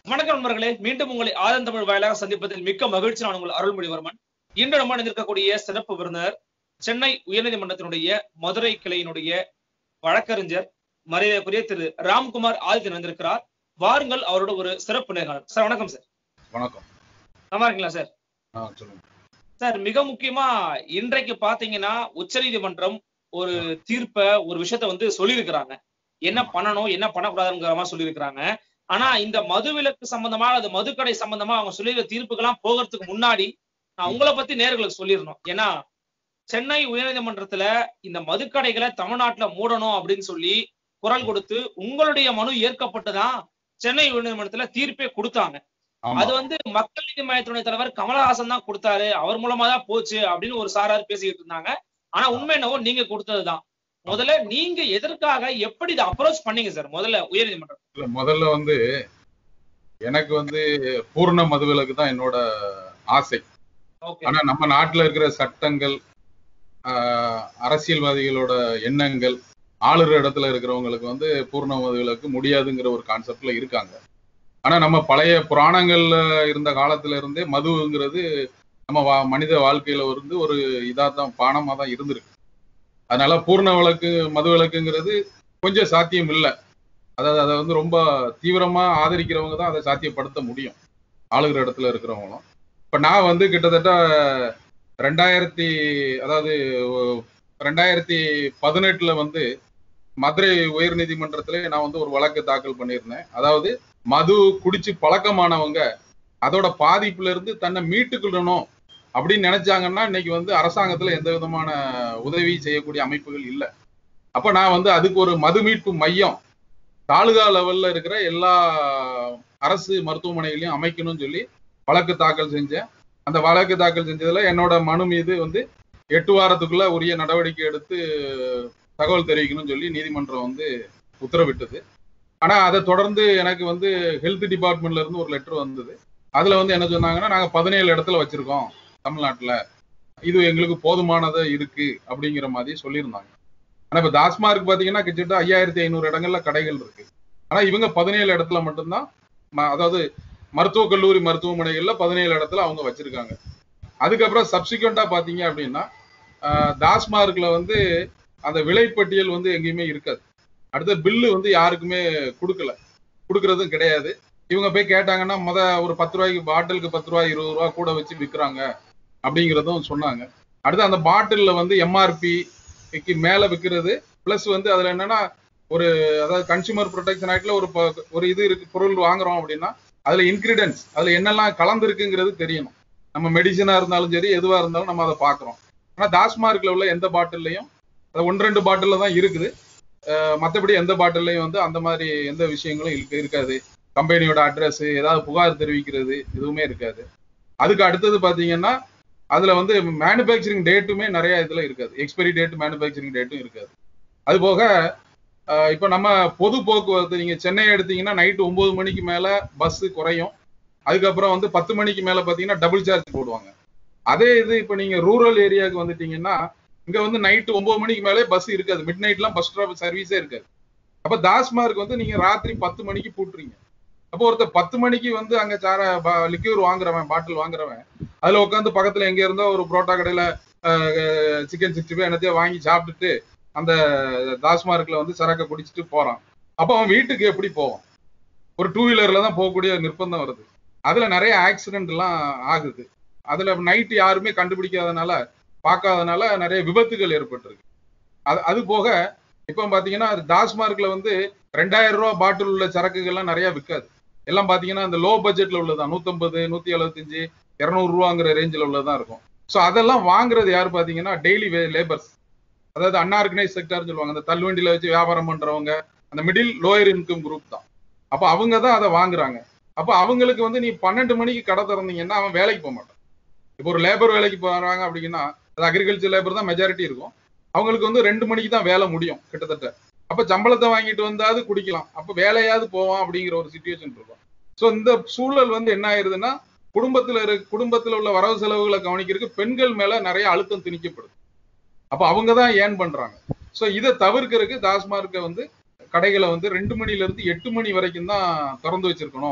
வணக்கம் நண்பர்களே மீண்டும் உங்களை ஆதன் தமிழ் வாயிலாக சந்திப்பதில் மிக்க மகிழ்ச்சி நான் உங்கள் அருள்மொழிவர்மன் இன்று நம்ம நிற்கக்கூடிய சிறப்பு விருந்தினர் சென்னை உயர்நீதிமன்றத்தினுடைய மதுரை கிளையினுடைய வழக்கறிஞர் மரியாதைக்குரிய திரு ராம்குமார் ஆதித்யன் வந்திருக்கிறார் வாருங்கள் அவரோட ஒரு சிறப்பு நேர்காணல் சார் வணக்கம் சார் வணக்கம் நல்லா இருக்கீங்களா சார் ஆ சொல்லுங்க சார் மிக முக்கியமா இன்றைக்கு பாத்தீங்கன்னா உச்சநீதிமன்றம் ஒரு தீர்ப்ப ஒரு விஷயத்த வந்து சொல்லியிருக்கிறாங்க என்ன பண்ணணும் என்ன பண்ணக்கூடாதுங்கிற மாதிரி சொல்லியிருக்கிறாங்க ஆனா இந்த மதுவிலக்கு சம்பந்தமா அல்லது மதுக்கடை சம்பந்தமா அவங்க சொல்லியிருக்க தீர்ப்புக்கெல்லாம் போகிறதுக்கு முன்னாடி நான் உங்களை பத்தி நேர்களுக்கு சொல்லிடணும் ஏன்னா சென்னை உயர்நீதிமன்றத்துல இந்த மதுக்கடைகளை தமிழ்நாட்டுல மூடணும் அப்படின்னு சொல்லி குரல் கொடுத்து உங்களுடைய மனு ஏற்கப்பட்டுதான் சென்னை உயர்நீதிமன்றத்துல தீர்ப்பே கொடுத்தாங்க ஆமா அது வந்து மக்கள் நீதி மையத்துடைய தலைவர் கமலஹாசன் தான் கொடுத்தாரு அவர் மூலமா தான் போச்சு அப்படின்னு ஒரு சாரார் பேசிக்கிட்டு இருந்தாங்க ஆனா உண்மை என்னவோ நீங்க கொடுத்ததுதான் முதல்ல நீங்க எதற்காக எப்படி இதை அப்ரோச் பண்ணீங்க சார் முதல்ல உயர்நீதிமன்றம் இல்ல, முதல்ல வந்து எனக்கு வந்து பூர்ண மதுவிலக்கு தான் என்னோட ஆசை ஓகே ஆனா நம்ம நாட்டுல இருக்கிற சட்டங்கள் ஆஹ், அரசியல்வாதிகளோட எண்ணங்கள் ஆளுற இடத்துல இருக்கிறவங்களுக்கு வந்து பூர்ண மதுவிலக்கு முடியாதுங்கிற ஒரு கான்செப்ட்ல இருக்காங்க ஆனா நம்ம பழைய புராணங்கள்ல இருந்த காலத்துல இருந்தே மதுங்கிறது நம்ம வா- மனித வாழ்க்கையில வந்து ஒரு இதா தான் பானமா தான் இருந்திருக்கு அதனால பூர்ண விளக்கு மது விளக்குங்கிறது கொஞ்சம் சாத்தியம் இல்லை அதாவது அதை வந்து ரொம்ப தீவிரமா ஆதரிக்கிறவங்க தான் அதை சாத்தியப்படுத்த முடியும் ஆளுகிற இடத்துல இருக்கிறவங்களும் இப்ப நான் வந்து கிட்டத்தட்ட ரெண்டாயிரத்தி அதாவது ஒ- ரெண்டாயிரத்தி பதினெட்டுல வந்து மதுரை உயர் நீதிமன்றத்துல நான் வந்து ஒரு வழக்கு தாக்கல் பண்ணியிருந்தேன் அதாவது மது குடிச்சு பழக்கமானவங்க அதோட பாதிப்புல இருந்து தன்னை மீட்டுக்கிடணும் அப்படின்னு நினைச்சாங்கன்னா இன்னைக்கு வந்து அரசாங்கத்துல எந்த விதமான உதவி செய்யக்கூடிய அமைப்புகள் இல்லை அப்ப நான் வந்து அதுக்கு ஒரு மது மீட்பு மையம் தாலுகா லெவல்ல இருக்கிற எல்லா அரசு மருத்துவமனைகளையும் அமைக்கணும்னு சொல்லி வழக்கு தாக்கல் செஞ்சேன் அந்த வழக்கு தாக்கல் செஞ்சதுல என்னோட மனு மீது வந்து எட்டு வாரத்துக்குள்ள உரிய நடவடிக்கை எடுத்து தகவல் தெரிவிக்கணும்னு சொல்லி நீதிமன்றம் வந்து உத்தரவிட்டது ஆனா அதை தொடர்ந்து எனக்கு வந்து ஹெல்த் டிபார்ட்மெண்ட்ல இருந்து ஒரு லெட்டர் வந்தது அதுல வந்து என்ன சொன்னாங்கன்னா நாங்க பதினேழு இடத்துல வச்சிருக்கோம் தமிழ்நாட்டுல இது எங்களுக்கு போதுமானதா இருக்கு அப்படிங்கிற மாதிரி சொல்லியிருந்தாங்க ஆனா இப்ப டாஸ்மார்க் பாத்தீங்கன்னா கிட்டத்தட்ட ஐயாயிரத்தி ஐநூறு இடங்கள்ல கடைகள் இருக்கு ஆனா இவங்க பதினேழு இடத்துல மட்டும்தான் ம- அதாவது மருத்துவக் கல்லூரி மருத்துவமனைகள்ல பதினேழு இடத்துல அவங்க வச்சிருக்காங்க அதுக்கப்புறம் சப்சிக்வெண்டா பாத்தீங்க அப்படின்னா ஆஹ், டாஸ்மார்க்ல வந்து அந்த விலைப்பட்டியல் வந்து எங்கேயுமே இருக்காது அடுத்த பில்லு வந்து யாருக்குமே கொடுக்கல கொடுக்கறதும் கிடையாது இவங்க போய் கேட்டாங்கன்னா முத ஒரு பத்து ரூபாய்க்கு பாட்டிலுக்கு பத்து ரூபாய் இருபது ரூபா கூட வச்சு விற்கிறாங்க அப்படிங்கிறதும் சொன்னாங்க அடுத்து அந்த பாட்டில்ல வந்து எம்ஆர்பிக்கு மேல விற்கிறது பிளஸ் வந்து அதுல என்னன்னா ஒரு அதாவது கன்சியூமர் ப்ரொடெக்ஷன் ஆக்ட்ல ஒரு ப- ஒரு இது இருக்கு பொருள் வாங்குறோம் அப்படின்னா அதுல இன்கிரிடியன்ஸ் அதுல என்னெல்லாம் கலந்துருக்குங்கிறது தெரியணும் நம்ம மெடிசனா இருந்தாலும் சரி எதுவா இருந்தாலும் நம்ம அதை பாக்குறோம் ஆனா டாஸ்மார்க்ல உள்ள எந்த பாட்டில்லையும் அது ஒன்று ரெண்டு பாட்டில்ல தான் இருக்குது அஹ் மத்தபடி எந்த பாட்டில்லையும் வந்து அந்த மாதிரி எந்த விஷயங்களும் இருக்கு இருக்காது கம்பெனியோட அட்ரஸ் ஏதாவது புகார் தெரிவிக்கிறது எதுவுமே இருக்காது அதுக்கு அடுத்தது பாத்தீங்கன்னா அதுல வந்து மேனுஃபேக்சரிங் டேட்டுமே நிறைய இதுல இருக்காது எக்ஸ்பைரி டேட் மேனுஃபேக்சரிங் டேட்டும் இருக்காது அது போக அஹ் இப்ப நம்ம பொது போக்குவரத்து நீங்க சென்னை எடுத்தீங்கன்னா நைட்டு ஒன்பது மணிக்கு மேல பஸ் குறையும் அதுக்கப்புறம் வந்து பத்து மணிக்கு மேல பாத்தீங்கன்னா டபுள் சார்ஜ் போடுவாங்க அதே இது இப்ப நீங்க ரூரல் ஏரியாவுக்கு வந்துட்டீங்கன்னா இங்க வந்து நைட்டு ஒன்பது மணிக்கு மேலே பஸ் இருக்காது மிட் நைட்லாம் பஸ் ஸ்டாப் சர்வீஸே இருக்காது அப்ப டாஸ்மார்க் வந்து நீங்க ராத்திரி பத்து மணிக்கு பூட்டுறீங்க அப்போ ஒருத்தர் பத்து மணிக்கு வந்து அங்க சார லிக்யூர் வாங்குறவன் பாட்டில் வாங்குறவன் அதுல உட்காந்து பக்கத்துல எங்க இருந்தோ ஒரு புரோட்டா கடையில சிக்கன் சிக்ஸ்டி ஃபைவ் என்னத்தையோ வாங்கி சாப்பிட்டுட்டு அந்த டாஸ்மார்க்ல வந்து சரக்கை குடிச்சிட்டு போறான் அப்போ அவன் வீட்டுக்கு எப்படி போவான் ஒரு டூ வீலர்ல தான் போகக்கூடிய நிர்பந்தம் வருது அதுல நிறைய ஆக்சிடென்ட் எல்லாம் ஆகுது அதுல நைட் யாருமே கண்டுபிடிக்காதனால பார்க்காதனால நிறைய விபத்துகள் ஏற்பட்டிருக்கு அது அது போக இப்போ பாத்தீங்கன்னா டாஸ்மார்க்ல வந்து ரெண்டாயிரம் ரூபாய் பாட்டில் உள்ள சரக்குகள்லாம் நிறைய விற்காது எல்லாம் பாத்தீங்கன்னா இந்த லோ பட்ஜெட்ல உள்ளதான் நூத்தம்பது நூத்தி எழுபத்தஞ்சு இருநூறு ரூபாங்கிற ரேஞ்சில் உள்ளதான் இருக்கும் ஸோ அதெல்லாம் வாங்குறது யாரு பாத்தீங்கன்னா டெய்லி லேபர்ஸ் அதாவது அன்ஆர்கனைஸ் செக்டர்னு சொல்லுவாங்க அந்த தள்ளுவண்டியில வச்சு வியாபாரம் பண்றவங்க அந்த மிடில் லோயர் இன்கம் குரூப் தான் அப்போ அவங்க தான் அதை வாங்குறாங்க அப்போ அவங்களுக்கு வந்து நீ பன்னெண்டு மணிக்கு கடை திறந்தீங்கன்னா அவன் வேலைக்கு போக மாட்டான் இப்போ ஒரு லேபர் வேலைக்கு போறாங்க அப்படின்னா அது அக்ரிகல்ச்சர் லேபர் தான் மெஜாரிட்டி இருக்கும் அவங்களுக்கு வந்து ரெண்டு மணிக்கு தான் வேலை முடியும் கிட்டத்தட்ட அப்ப சம்பளத்தை வாங்கிட்டு வந்தாது குடிக்கலாம் அப்ப வேலையாவது போவான் அப்படிங்கிற ஒரு சுச்சுவேஷன் இருக்கும் ஸோ இந்த சூழல் வந்து என்ன ஆயிருதுன்னா குடும்பத்துல இரு குடும்பத்துல உள்ள வரவு செலவுகளை கவனிக்கிறதுக்கு பெண்கள் மேல நிறைய அழுத்தம் திணிக்கப்படுது அப்ப அவங்க தான் ஏன் பண்றாங்க ஸோ இதை தவிர்க்கிறதுக்கு டாஸ்மார்க்கை வந்து கடைகளை வந்து ரெண்டு மணில இருந்து எட்டு மணி வரைக்கும் தான் திறந்து வச்சிருக்கணும்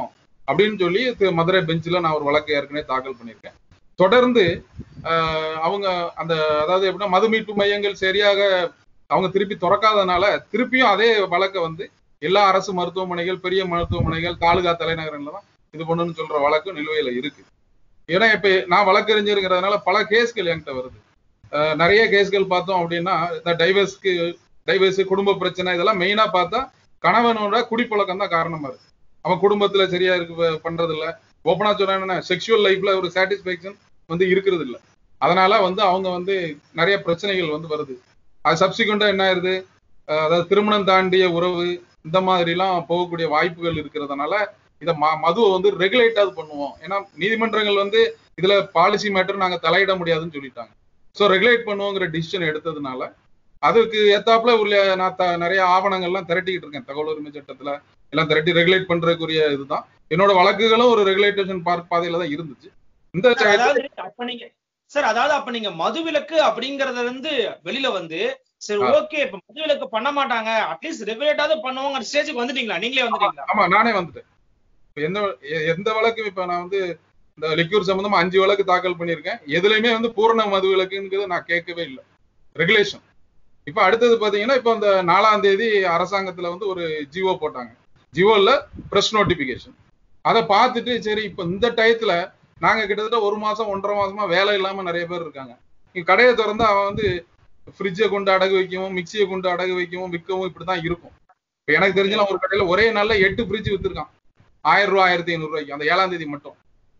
அப்படின்னு சொல்லி திரு மதுரை பெஞ்சில் நான் ஒரு வழக்கு ஏற்கனவே தாக்கல் பண்ணியிருக்கேன் தொடர்ந்து ஆஹ், அவங்க அந்த அதாவது எப்படின்னா மது மீட்பு மையங்கள் சரியாக அவங்க திருப்பி திறக்காதனால திருப்பியும் அதே வழக்கை வந்து எல்லா அரசு மருத்துவமனைகள் பெரிய மருத்துவமனைகள் தாலுகா தலைநகரங்கள்ல தான் இது பண்ணணும்னு சொல்ற வழக்கு நிலுவையில இருக்கு ஏன்னா இப்ப நான் வழக்கறிஞருங்கிறதுனால பல கேஸ்கள் என்கிட்ட வருது அஹ் நிறைய கேஸ்கள் பார்த்தோம் அப்படின்னா இந்த டைவர்ஸ்க்கு டைவர்ஸ் குடும்ப பிரச்சனை இதெல்லாம் மெயினா பார்த்தா கணவனோட குடிப்பழக்கம் தான் காரணமா இருக்கு அவன் குடும்பத்துல சரியா இருக்கு பண்றது இல்ல ஓப்பனா சொன்னா செக்ஷுவல் லைஃப்ல ஒரு சாட்டிஸ்பேக்ஷன் வந்து இருக்கிறது இல்ல அதனால வந்து அவங்க வந்து நிறைய பிரச்சனைகள் வந்து வருது அது சப்சிக்வெண்டா என்ன ஆயிருது அஹ் அதாவது திருமணம் தாண்டிய உறவு இந்த மாதிரிலாம் போகக்கூடிய வாய்ப்புகள் இருக்கிறதுனால இதை ம மதுவை வந்து ரெகுலேட்டாவது பண்ணுவோம் ஏன்னா நீதிமன்றங்கள் வந்து இதுல பாலிசி மேட்டர் நாங்க தலையிட முடியாதுன்னு சொல்லிட்டாங்க ஸோ ரெகுலேட் பண்ணுவோங்கிற டிசிஷன் எடுத்ததுனால அதுக்கு ஏத்தாப்புல உள்ள நான் த- நிறைய ஆவணங்கள்லாம் திரட்டிக்கிட்டு இருக்கேன் தகவல் உரிமை சட்டத்துல எல்லாம் திரட்டி ரெகுலேட் பண்றதுக்குரிய இதுதான் என்னோட வழக்குகளும் ஒரு ரெகுலேட்டேஷன் பாதையில தான் இருந்துச்சு இந்த சார், அதாவது அப்ப நீங்க சார் அதாவது அப்ப நீங்க மதுவிலக்கு அப்படிங்கறத இருந்து வெளியில வந்து சரி ஆ. ஓகே இப்ப மதுவிலக்கு பண்ண மாட்டாங்க அட்லீஸ்ட் ரெகுலேட்டாவது பண்ணுவோங்கிற ஸ்டேஜுக்கு வந்துட்டீங்களா நீங்களே வந்துட்டீங்களா ஆமா நானே வந்துட்டேன் இப்ப எந்த எ- எந்த வழக்கு இப்ப நான் வந்து இந்த லிக்யூர் சம்பந்தமா அஞ்சு வழக்கு தாக்கல் பண்ணியிருக்கேன் எதுலையுமே வந்து பூரண மது விலக்குங்கிறது நான் கேட்கவே இல்லை ரெகுலேஷன் இப்ப அடுத்தது பாத்தீங்கன்னா இப்ப அந்த நாலாம் தேதி அரசாங்கத்துல வந்து ஒரு ஜிஓ போட்டாங்க ஜிஓல பிரஸ் நோட்டிபிகேஷன் அதை பார்த்துட்டு சரி இப்ப இந்த டயத்துல நாங்க கிட்டத்தட்ட ஒரு மாசம் ஒன்றரை மாசமா வேலை இல்லாம நிறைய பேர் இருக்காங்க இங்க கடையை திறந்தா அவன் வந்து ஃப்ரிட்ஜை கொண்டு அடகு வைக்கவும் மிக்சியை கொண்டு அடகு வைக்கவும் விற்கவும் இப்படிதான் இருக்கும் இப்ப எனக்கு தெரிஞ்சலாம் ஒரு கடையில ஒரே நாள்ல எட்டு ஃப்ரிட்ஜ் வித்துருக்கான் ஆயிரம் ரூபாய் ஆயிரத்தி ஐநூறு ரூபாய்க்கு அந்த ஏழாம் தேதி மட்டும்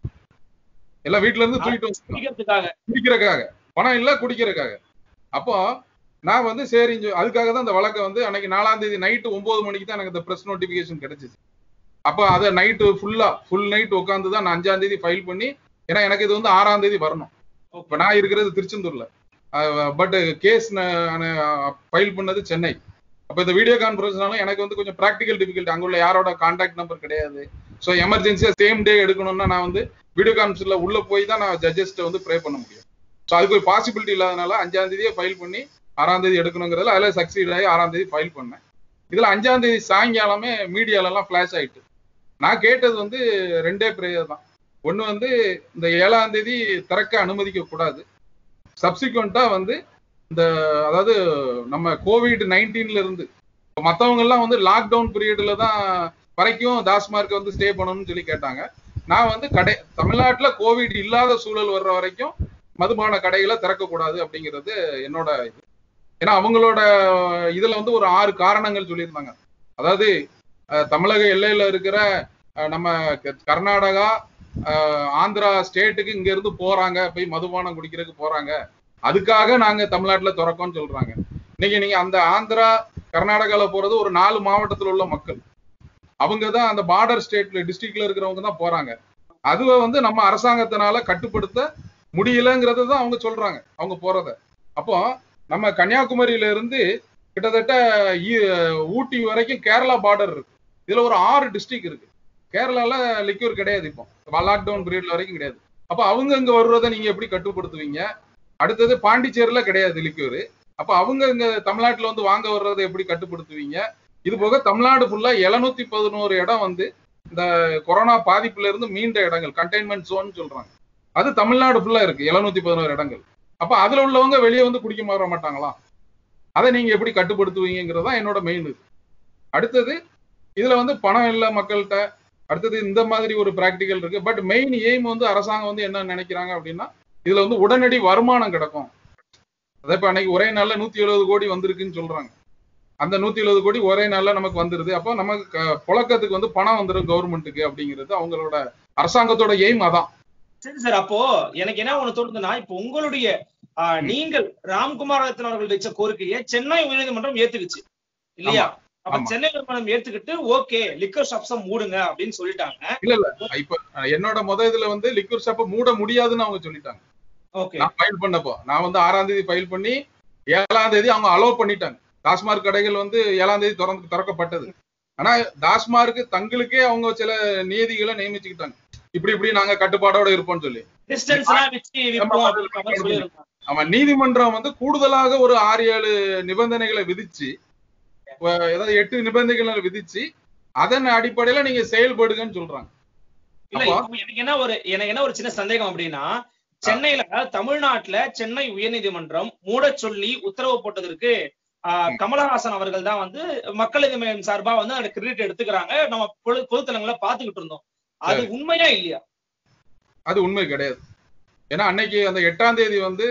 எல்லாம் வீட்டுல இருந்து தூக்கிட்டு வந்து குடிக்கிறதுக்காக குடிக்கிறதுக்காக பணம் இல்ல குடிக்கிறதுக்காக அப்போ நான் வந்து சரி இங்க- அதுக்காக தான் அந்த வழக்கை வந்து அன்னைக்கு நாலாம் தேதி நைட்டு ஒன்பது மணிக்கு தான் எனக்கு இந்த பிரஸ் நோட்டிபிகேஷன் கிடைச்சிச்சு அப்போ அதை நைட்டு ஃபுல்லா ஃபுல் நைட் உட்காந்து தான் நான் அஞ்சாம் தேதி ஃபைல் பண்ணி ஏன்னா எனக்கு இது வந்து ஆறாம் தேதி வரணும் இப்போ நான் இருக்கிறது திருச்செந்தூர்ல பட் கேஸ் ஃபைல் பண்ணது சென்னை அப்போ இந்த வீடியோ கான்பரன்ஸ்னால எனக்கு வந்து கொஞ்சம் ப்ராக்டிக்கல் டிஃபிகல்ட்டி அங்க உள்ள யாரோட கான்டாக்ட் நம்பர் கிடையாது ஸோ எமர்ஜென்சியா சேம் டே எடுக்கணும்னா நான் வந்து வீடியோ கான்ஃபரன்ஸ்ல உள்ள போய் தான் நான் ஜட்ஜஸ்ட்டை வந்து ப்ரே பண்ண முடியும் ஸோ அதுக்கு ஒரு பாசிபிலிட்டி இல்லாதனால அஞ்சாம் தேதியே ஃபைல் பண்ணி ஆறாம் தேதி எடுக்கணுங்கிறதுல அதில் சக்சீட் ஆகி ஆறாம் தேதி ஃபைல் பண்ணேன் இதுல அஞ்சாம் தேதி சாயங்காலமே மீடியால எல்லாம் ஃபிளாஷ் ஆயிட்டு நான் கேட்டது வந்து ரெண்டே பிரேயர் தான் ஒண்ணு வந்து இந்த ஏழாம் தேதி திறக்க அனுமதிக்க கூடாது சப்சிக்வெண்டா வந்து இந்த அதாவது நம்ம கோவிட் நைன்டீன்ல இருந்து இப்ப மத்தவங்க எல்லாம் வந்து லாக்டவுன் பீரியட்ல தான் வரைக்கும் டாஸ்மார்க் வந்து ஸ்டே பண்ணணும்னு சொல்லி கேட்டாங்க நான் வந்து கடை தமிழ்நாட்டுல கோவிட் இல்லாத சூழல் வர்ற வரைக்கும் மதுபான கடைகளை திறக்கக்கூடாது அப்படிங்கிறது என்னோட இது ஏன்னா அவங்களோட இதுல வந்து ஒரு ஆறு காரணங்கள் சொல்லியிருந்தாங்க அதாவது அஹ், தமிழக எல்லையில இருக்கிற அஹ், நம்ம க- கர்நாடகா அஹ், ஆந்திரா ஸ்டேட்டுக்கு இங்க இருந்து போறாங்க போய் மதுபானம் குடிக்கிறதுக்கு போறாங்க அதுக்காக நாங்க தமிழ்நாட்டுல திறக்கோம்னு சொல்றாங்க இன்னைக்கு நீங்க அந்த ஆந்திரா கர்நாடகால போறது ஒரு நாலு மாவட்டத்துல உள்ள மக்கள் அவங்க தான் அந்த பார்டர் ஸ்டேட்ல டிஸ்ட்ரிக்ட்ல இருக்கிறவங்க தான் போறாங்க அதுவை வந்து நம்ம அரசாங்கத்தினால கட்டுப்படுத்த முடியலங்கிறத தான் அவங்க சொல்றாங்க அவங்க போறத அப்போ நம்ம கன்னியாகுமரியில இருந்து கிட்டத்தட்ட ஈ- ஊட்டி வரைக்கும் கேரளா பார்டர் இருக்கு இதுல ஒரு ஆறு டிஸ்ட்ரிக்ட் இருக்கு கேரளால லிக்யூர் கிடையாது இப்போ லாக்டவுன் பீரியட்ல வரைக்கும் கிடையாது அப்ப அவங்க இங்க வர்றதை நீங்க எப்படி கட்டுப்படுத்துவீங்க அடுத்தது பாண்டிச்சேரியில கிடையாது லிக்யூர் அப்ப அவங்க இங்க தமிழ்நாட்டுல வந்து வாங்க வர்றதை எப்படி கட்டுப்படுத்துவீங்க இது போக தமிழ்நாடு ஃபுல்லா எழுநூத்தி பதினோரு இடம் வந்து இந்த கொரோனா பாதிப்புல இருந்து மீண்ட இடங்கள் கண்டெய்ன்மெண்ட் ஜோன் சொல்றாங்க அது தமிழ்நாடு ஃபுல்லா இருக்கு எழுநூத்தி பதினோரு இடங்கள் அப்ப அதுல உள்ளவங்க வெளியே வந்து குடிக்க மாற மாட்டாங்களா அதை நீங்க எப்படி கட்டுப்படுத்துவீங்கிறது தான் என்னோட மெயின் இது அடுத்தது இதுல வந்து பணம் இல்ல மக்கள்கிட்ட அடுத்தது இந்த மாதிரி ஒரு பிராக்டிக்கல் இருக்கு பட் மெயின் எய்ம் வந்து அரசாங்கம் வந்து என்ன நினைக்கிறாங்க அப்படின்னா இதுல வந்து உடனடி வருமானம் கிடைக்கும் அதே இப்ப அன்னைக்கு ஒரே நாள்ல நூத்தி எழுபது கோடி வந்திருக்குன்னு சொல்றாங்க அந்த நூத்தி எழுபது கோடி ஒரே நாள்ல நமக்கு வந்துருது அப்போ நமக்கு க- புழக்கத்துக்கு வந்து பணம் வந்துடும் கவர்மெண்ட்டுக்கு அப்படிங்கிறது அவங்களோட அரசாங்கத்தோட எய்ம் அதான் சரி சார் அப்போ எனக்கு என்ன ஒண்ணு தோணுதுன்னா இப்போ உங்களுடைய ஆ, நீங்கள் ராம்குமார் ரத்ன அவர்கள் வச்ச கோரிக்கையை சென்னை உயர்நீதிமன்றம் ஏத்துக்குச்சு இல்லையா அப்ப ஆமா. சென்னை உயர்நீதிமன்றம் ஏத்துக்கிட்டு ஓகே லிக்கர் ஷாப்ஸ மூடுங்க அப்படின்னு சொல்லிட்டாங்க இப்ப என்னோட முத இதுல வந்து லிக்விட் ஷாப்பை மூட முடியாதுன்னு அவங்க சொல்லிட்டாங்க ஓகே நான் ஃபைல் பண்ணப்போ நான் வந்து ஆறாம் தேதி ஃபைல் பண்ணி ஏழாம் தேதி அவங்க அலோவ் பண்ணிட்டாங்க டாஸ்மார்க் கடைகள் வந்து ஏழாம் தேதி திறந்து திறக்கப்பட்டது ஆனா டாஸ்மார்க் தங்களுக்கே அவங்க சில நியதிகளை நியமிச்சுக்கிட்டாங்க இப்படி இப்படி நாங்க கட்டுப்பாடோட இருப்போம்னு சொல்லி டிஸ்டன்ஸ் எல்லாம் வச்சு விற்போம் அப்படின்ற மாதிரி சொல்லியிருந்தாங்க அவன் நீதிமன்றம் வந்து கூடுதலாக ஒரு ஆறு ஏழு நிபந்தனைகளை விதிச்சு அஹ் ஏதாவது எட்டு நிபந்தனைகளை விதிச்சு அதன் அடிப்படையில நீங்க செயல்படுங்கன்னு சொல்றாங்க இல்ல அப்போ இப்போ எனக்கு என்ன ஒரு எனக்கு என்ன ஒரு சின்ன சந்தேகம் அப்படின்னா சென்னையில தமிழ்நாட்டுல சென்னை உயர்நீதிமன்றம் மூட சொல்லி உத்தரவு போட்டதற்கு ஆஹ், ம். கமலஹாசன் அவர்கள் தான் வந்து மக்கள் நீதி மய்யம் சார்பா வந்து அந்த கிரெடிட் எடுத்துக்கிறாங்க நம்ம பொது- பொதுத்தலங்களை பாத்துக்கிட்டு இருந்தோம் அது உண்மையா இல்லையா அது உண்மை கிடையாது ஏன்னா அன்னைக்கு அந்த எட்டாம் தேதி வந்து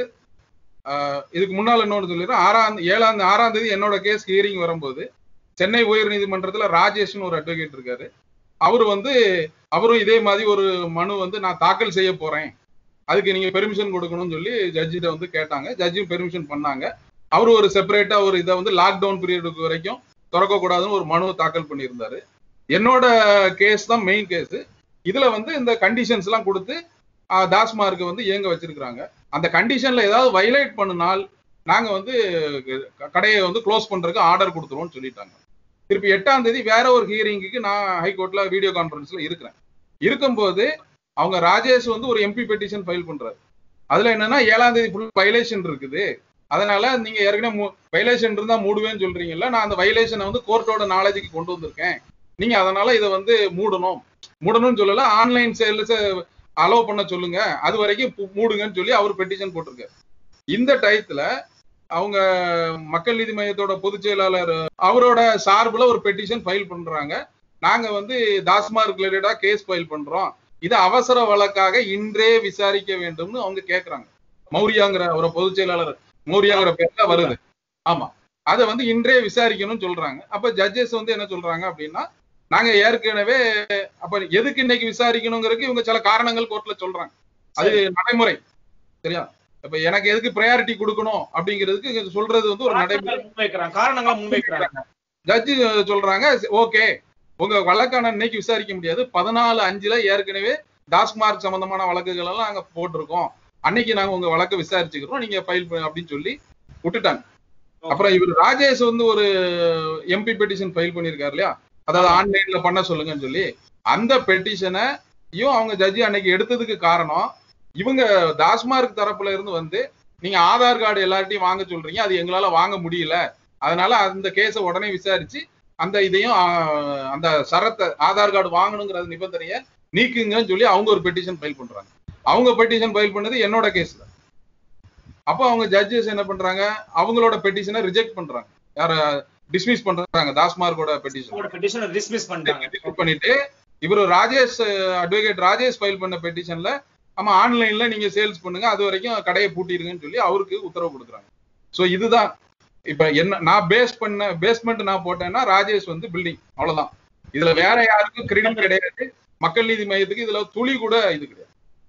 ஆஹ், இதுக்கு முன்னால் இன்னொன்று சொல்லிடுறேன் ஆறாம் ஏழாம் ஆறாம் தேதி என்னோட கேஸ் ஹியரிங் வரும்போது சென்னை உயர் நீதிமன்றத்துல ராஜேஷ்னு ஒரு அட்வொகேட் இருக்காரு அவரு வந்து அவரும் இதே மாதிரி ஒரு மனு வந்து நான் தாக்கல் செய்ய போறேன் அதுக்கு நீங்க பெர்மிஷன் கொடுக்கணும்னு சொல்லி ஜட்ஜிட்ட வந்து கேட்டாங்க ஜட்ஜும் பெர்மிஷன் பண்ணாங்க அவர் ஒரு செப்பரேட்டா ஒரு இதை வந்து லாக்டவுன் பீரியடுக்கு வரைக்கும் திறக்க கூடாதுன்னு ஒரு மனு தாக்கல் பண்ணியிருந்தாரு என்னோட கேஸ் தான் மெயின் கேஸ் இதுல வந்து இந்த கண்டிஷன்ஸ் எல்லாம் கொடுத்து ஆஹ், டாஸ்மார்க் வந்து இயங்க வச்சிருக்காங்க அந்த கண்டிஷன்ல ஏதாவது வயலேட் பண்ணினால் நாங்க வந்து க- கடையை வந்து க்ளோஸ் பண்றதுக்கு ஆர்டர் கொடுத்துருவோம்னு சொல்லிட்டாங்க திருப்பி எட்டாம் தேதி வேற ஒரு ஹியரிங்குக்கு நான் ஹைகோர்ட்ல வீடியோ கான்பரன்ஸ்ல இருக்கிறேன் இருக்கும்போது அவங்க ராஜேஷ் வந்து ஒரு எம்பி பெட்டிஷன் ஃபைல் பண்றாரு அதுல என்னன்னா ஏழாம் தேதி ஃபுல் வயலேஷன் இருக்குது அதனால நீங்க ஏற்கனவே வயலேஷன் இருந்தா மூடுவேன்னு சொல்றீங்கல்ல நான் அந்த வயலேஷனை வந்து கோர்ட்டோட நாலேஜுக்கு கொண்டு வந்திருக்கேன் நீங்க அதனால இதை வந்து மூடணும் மூடணும்னு சொல்லல ஆன்லைன் சேல்ஸ் அலோவ் பண்ண சொல்லுங்க அது வரைக்கும் பு- மூடுங்கன்னு சொல்லி அவர் பெட்டிஷன் போட்டிருக்காரு இந்த டயத்துல அவங்க மக்கள் நீதி மையத்தோட பொதுச் செயலாளர் அவரோட சார்புல ஒரு பெட்டிஷன் ஃபைல் பண்றாங்க நாங்க வந்து டாஸ்மார்க் ரிலேட்டடா கேஸ் ஃபைல் பண்றோம் இது அவசர வழக்காக இன்றே விசாரிக்க வேண்டும்னு அவங்க கேக்குறாங்க மௌரியாங்கிற ஒரு பொதுச் செயலாளர் மௌரியாங்கிற பேர்ல வருது ஆமா அதை வந்து இன்றே விசாரிக்கணும்னு சொல்றாங்க அப்ப ஜட்ஜஸ் வந்து என்ன சொல்றாங்க அப்படின்னா நாங்க ஏற்கனவே அப்ப எதுக்கு இன்னைக்கு விசாரிக்கணுங்கிறதுக்கு இவங்க சில காரணங்கள் கோர்ட்ல சொல்றாங்க அது நடைமுறை சரியா இப்ப எனக்கு எதுக்கு ப்ரையாரிட்டி கொடுக்கணும் அப்படிங்கிறதுக்கு இங்க சொல்றது வந்து ஒரு நடைமுறை காரணங்கள் முன்வைக்கிறாங்க காரணங்கள் முன்வைக்கிறாங்க ஜட்ஜி சொல்றாங்க ஓகே உங்க வழக்கான இன்னைக்கு விசாரிக்க முடியாது பதினாலு அஞ்சுல ஏற்கனவே டாஸ்மார்க் சம்பந்தமான வழக்குகள் எல்லாம் நாங்க போட்டிருக்கோம் அன்னைக்கு நாங்க உங்க வழக்கை விசாரிச்சுக்கிறோம் நீங்க ஃபைல் அப்படின்னு சொல்லி விட்டுட்டாங்க அப்புறம் இவர் ராஜேஷ் வந்து ஒரு எம்பி பெட்டிஷன் ஃபைல் பண்ணியிருக்காரு இல்லையா அதாவது ஆன்லைன்ல பண்ண சொல்லுங்கன்னு சொல்லி அந்த பெட்டிஷனையும் அவங்க ஜட்ஜி அன்னைக்கு எடுத்ததுக்கு காரணம் இவங்க டாஸ்மார்க் தரப்புல இருந்து வந்து நீங்க ஆதார் கார்டு எல்லார்ட்டையும் வாங்க சொல்றீங்க அது எங்களால வாங்க முடியல அதனால அந்த கேஸை உடனே விசாரிச்சு அந்த இதையும் ஆஹ், அந்த சரத்தை ஆதார் கார்டு வாங்கணுங்கிற நிபந்தனையை நீக்குங்கன்னு சொல்லி அவங்க ஒரு பெட்டிஷன் ஃபைல் பண்றாங்க அவங்க பெட்டிஷன் ஃபைல் பண்ணது என்னோட கேஸ்ல அப்போ அவங்க ஜட்ஜஸ் என்ன பண்றாங்க அவங்களோட பெட்டிஷனை ரிஜெக்ட் பண்றாங்க யார டிஸ்மிஸ் பண்றாங்க டாஸ்மார்க்கோட பெட்டிஷன் உங்களோட பெட்டிஷனை டிஸ்மிஸ் பண்ணிட்டாங்க ரிஜெக்ட் பண்ணிட்டு இவர் ராஜேஷ் அட்வொகேட் ராஜேஷ் ஃபைல் பண்ண பெட்டிஷன்ல ஆமா ஆன்லைன்ல நீங்க சேல்ஸ் பண்ணுங்க அது வரைக்கும் கடையை பூட்டிருங்கன்னு சொல்லி அவருக்கு உத்தரவு கொடுக்குறாங்க சோ இதுதான் இப்ப என்ன நான் பேஸ் பண்ண பேஸ்மெண்ட் நான் போட்டேன்னா ராஜேஷ் வந்து பில்டிங் அவ்வளவுதான் இதுல வேற யாருக்கும் கிரெடிட் கிடையாது மக்கள் நீதி மையத்துக்கு இதுல துளி கூட இது கிடையாது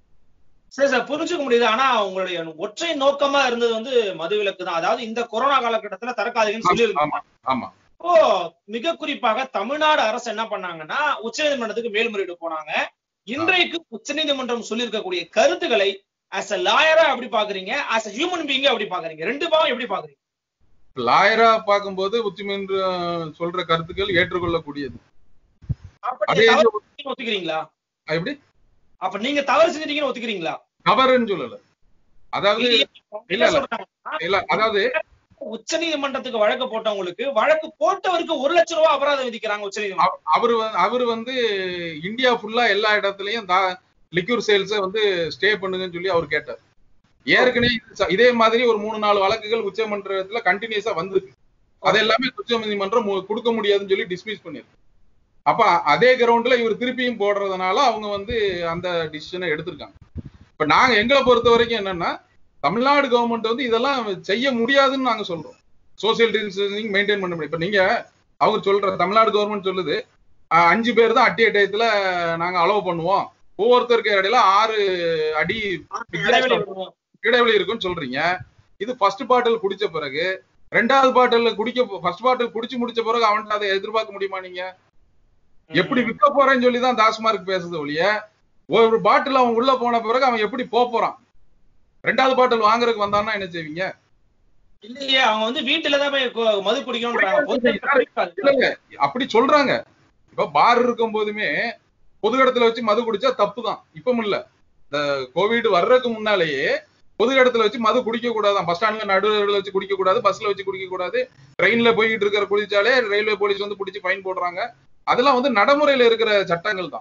சரி சார் புரிஞ்சுக்க முடியுது ஆனா உங்களுடைய ஒற்றை நோக்கமா இருந்தது வந்து மதுவிலக்கு தான் அதாவது இந்த கொரோனா காலகட்டத்துல திறக்காதீங்கன்னு சொல்லியிருந்தீங்க ஆமா ஆமா இப்போ மிக குறிப்பாக தமிழ்நாடு அரசு என்ன பண்ணாங்கன்னா உச்சநீதிமன்றத்துக்கு மேல்முறையீடு போனாங்க இன்றைக்கு உச்சநீதிமன்றம் சொல்லியிருக்கக்கூடிய கருத்துக்களை ஆஸ் அ லாயரா எப்படி பாக்குறீங்க ஆஸ் அ ஹியூமன் பீயிங் எப்படி பாக்குறீங்க ரெண்டு பாவம் எப்படி பாக்குறீங்க லாயரா பார்க்கும்போது உச்சநீதிமன்றம் சொல்ற கருத்துக்கள் ஏற்றுக்கொள்ளக்கூடியது அப்ப அதே நீங்க தவறு செஞ்சீங்கன்னு ஒத்துக்கிறீங்களா எப்படி அப்ப நீங்க தவறு செஞ்சிட்டீங்கன்னு ஒத்துக்கிறீங்களா தவறுன்னு சொல்லல அதாவது இல்லையே, இல்ல, என்ன இல்ல. சொல்றாங்கன்னா, இல்ல அதாவது உச்சநீதிமன்றத்துக்கு வழக்கு போட்டவங்களுக்கு வழக்கு போட்டவருக்கு ஒரு லட்சம் ரூபாய் அபராதம் விதிக்கிறாங்க உச்சநீதிமன்றம் அவரு வந்து- அவரு வந்து இந்தியா ஃபுல்லா எல்லா இடத்துலயும் லிக்யூர் சேல்ஸ வந்து ஸ்டே பண்ணுங்கன்னு சொல்லி அவர் கேட்டார் ஏற்கனவே இது ச- இதே மாதிரி ஒரு மூணு நாலு வழக்குகள் உச்சமன்றத்துல கண்டினியூஸா வந்திருக்கு அது எல்லாமே உச்சநீதிமன்றம் மு- கொடுக்க முடியாதுன்னு சொல்லி டிஸ்மிஸ் பண்ணிருக்கு அப்ப அதே கிரவுண்ட்ல இவர் திருப்பியும் போடுறதுனால அவங்க வந்து அந்த டிசிஷனை எடுத்திருக்காங்க இப்ப நாங்க எங்களை பொறுத்த வரைக்கும் என்னன்னா தமிழ்நாடு கவர்மெண்ட் வந்து இதெல்லாம் செய்ய முடியாதுன்னு நாங்க சொல்றோம் சோசியல் டிஸ்டன்சிங் மெயின்டைன் பண்ண முடியும் இப்ப நீங்க அவங்க சொல்ற தமிழ்நாடு கவர்மெண்ட் சொல்லுது அஹ், அஞ்சு பேர் தான் அட்டிய டயத்துல நாங்க அலோவ் பண்ணுவோம் ஒவ்வொருத்தருக்கு இடையில ஆறு அடி இடைவெளி விடுவோம். இடைவெளி இருக்குன்னு சொல்றீங்க இது ஃபர்ஸ்ட் பாட்டில் குடிச்ச பிறகு ரெண்டாவது பாட்டில் குடிக்க ஃபர்ஸ்ட் பாட்டில் குடிச்சு முடிச்ச பிறகு அவன்கிட்ட அதை எதிர்பார்க்க முடியுமா நீங்க எப்படி விற்க போறேன்னு சொல்லி தான் டாஸ்மார்க் பேசுது ஒழிய ஒரு பாட்டில் அவன் உள்ள போன பிறகு அவன் எப்படி போக போறான் ரெண்டாவது பாட்டில் வாங்குறதுக்கு வந்தான்னா என்ன செய்வீங்க இல்லையே அவங்க வந்து வீட்டுல தான் போய் கு- மது குடிக்கணும்ன்றாங்க பொது இடத்துல குடிக்காது. இல்லங்க அப்படி சொல்றாங்க இப்ப பார் இருக்கும் போதுமே பொது இடத்துல வச்சு மது குடிச்சா தப்பு தான் இப்பவும் இல்ல இந்த கோவிட் வர்றதுக்கு முன்னாலேயே பொது இடத்துல வச்சு மது குடிக்க கூடாதான் பஸ் ஸ்டாண்ட்ல நடுவில் வச்சு குடிக்க கூடாது பஸ்ல வச்சு குடிக்க கூடாது ட்ரெயின்ல போய்கிட்டு இருக்கிற குடிச்சாலே ரயில்வே போலீஸ் வந்து பிடிச்சி ஃபைன் போடுறாங்க அதெல்லாம் வந்து நடைமுறையில இருக்கிற சட்டங்கள் தான்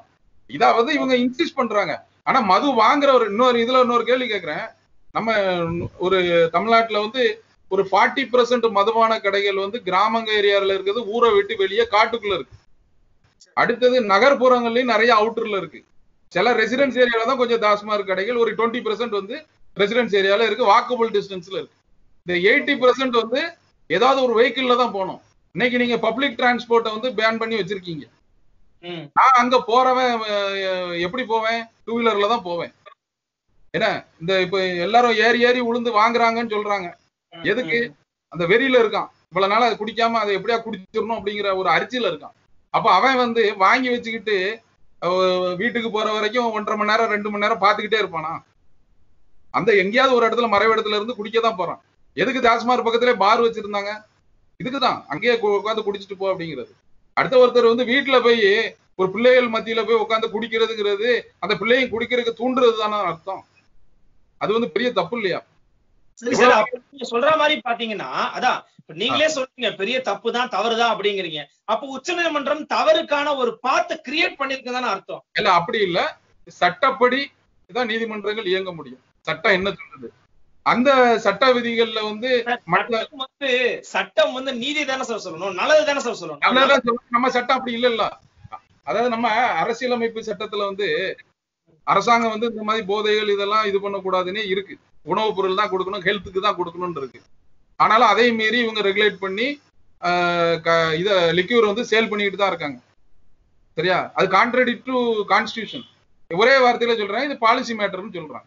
இதாவது இவங்க இன்சிஸ்ட் பண்றாங்க ஆனா மது வாங்குற ஒரு இன்னொரு இதுல இன்னொரு கேள்வி கேக்குறேன் நம்ம ஒரு தமிழ்நாட்டுல வந்து ஒரு ஃபார்ட்டி பர்சன்ட் மதுபான கடைகள் வந்து கிராமங்க ஏரியால இருக்குது ஊரை விட்டு வெளியே காட்டுக்குள்ள இருக்கு அடுத்தது நகர்ப்புறங்கள்லயும் நிறைய அவுட்டர்ல இருக்கு சில ரெசிடென்ஸ் ஏரியால தான் கொஞ்சம் டாஸ்மாக் கடைகள் ஒரு டுவெண்ட்டி பர்சன்ட் வந்து ரெசிடென்ஸ் ஏரியால இருக்கு வாக்கபிள் டிஸ்டன்ஸ்ல இருக்கு இந்த எயிட்டி பர்சன்ட் வந்து ஏதாவது ஒரு வெஹிக்கிள்ல தான் போகணும் இன்னைக்கு நீங்க பப்ளிக் டிரான்ஸ்போர்ட்டை வந்து பேன் பண்ணி வச்சிருக்கீங்க ம் நான் அங்க போறவன் அஹ், எப்படி போவேன் டூ வீலர்ல தான் போவேன் என்ன இந்த இப்ப எல்லாரும் ஏறி ஏறி உளுந்து வாங்குறாங்கன்னு சொல்றாங்க ம், எதுக்கு? ம். அந்த வெறியில இருக்கான் இவ்வளவு நாள் அதை குடிக்காம அதை எப்படியா குடிச்சிடணும் அப்படிங்கிற ஒரு அரிச்சியில இருக்கான் அப்ப அவன் வந்து வாங்கி வச்சுக்கிட்டு அஹ், வீட்டுக்கு போற வரைக்கும் ஒன்றரை மணி நேரம் ரெண்டு மணி நேரம் பாத்துக்கிட்டே இருப்பானா அந்த எங்கேயாவது ஒரு இடத்துல மறைவு இடத்துல இருந்து குடிக்க தான் போறான் எதுக்கு தாஸ்மார் பக்கத்திலே பார் வச்சிருந்தாங்க இதுக்குதான் அங்கேயே உட்காந்து குடிச்சிட்டு போ அப்படிங்கிறது அடுத்த ஒருத்தர் வந்து வீட்டுல போய் ஒரு பிள்ளைகள் மத்தியில போய் உட்காந்து குடிக்கிறதுங்கிறது அந்த பிள்ளையும் குடிக்கிறதுக்கு தூண்டுறது தானே அர்த்தம் அது வந்து பெரிய தப்பு இல்லையா சரி சார் அப்ப நீங்க சொல்ற மாதிரி பாத்தீங்கன்னா அதான் இப்ப நீங்களே சொல்றீங்க பெரிய தப்பு தான் தவறுதான் அப்படிங்கிறீங்க அப்ப உச்சநீதிமன்றம் தவறுக்கான ஒரு பாத்தை கிரியேட் பண்ணிருக்குதானே அர்த்தம் இல்ல அப்படி இல்ல சட்டப்படி தான் நீதிமன்றங்கள் இயங்க முடியும் சட்டம் என்ன சொல்லுது அந்த சட்ட விதிகள்ல வந்து மற்ற சட்டம் வந்து சட்டம் வந்து நீதி தானே சார் சொல்லணும் நல்லது தானே சார் சொல்லணும் நல்லதா சொல்ல நம்ம சட்டம் அப்படி இல்லல்ல அதாவது நம்ம அரசியலமைப்பு சட்டத்துல வந்து அரசாங்கம் வந்து இந்த மாதிரி போதைகள் இதெல்லாம் இது பண்ணக்கூடாதுன்னே இருக்கு உணவுப் பொருள் தான் கொடுக்கணும் ஹெல்த்துக்கு தான் கொடுக்கணும்னு இருக்கு ஆனாலும் அதை மீறி இவங்க ரெகுலேட் பண்ணி ஆஹ் க- இத லிக்யூர் வந்து சேல் பண்ணிட்டு தான் இருக்காங்க சரியா அது கான்ட்ரடி டு கான்ஸ்டியூஷன் ஒரே வார்த்தையில சொல்றேன் இது பாலிசி மேட்டர்னு சொல்றாங்க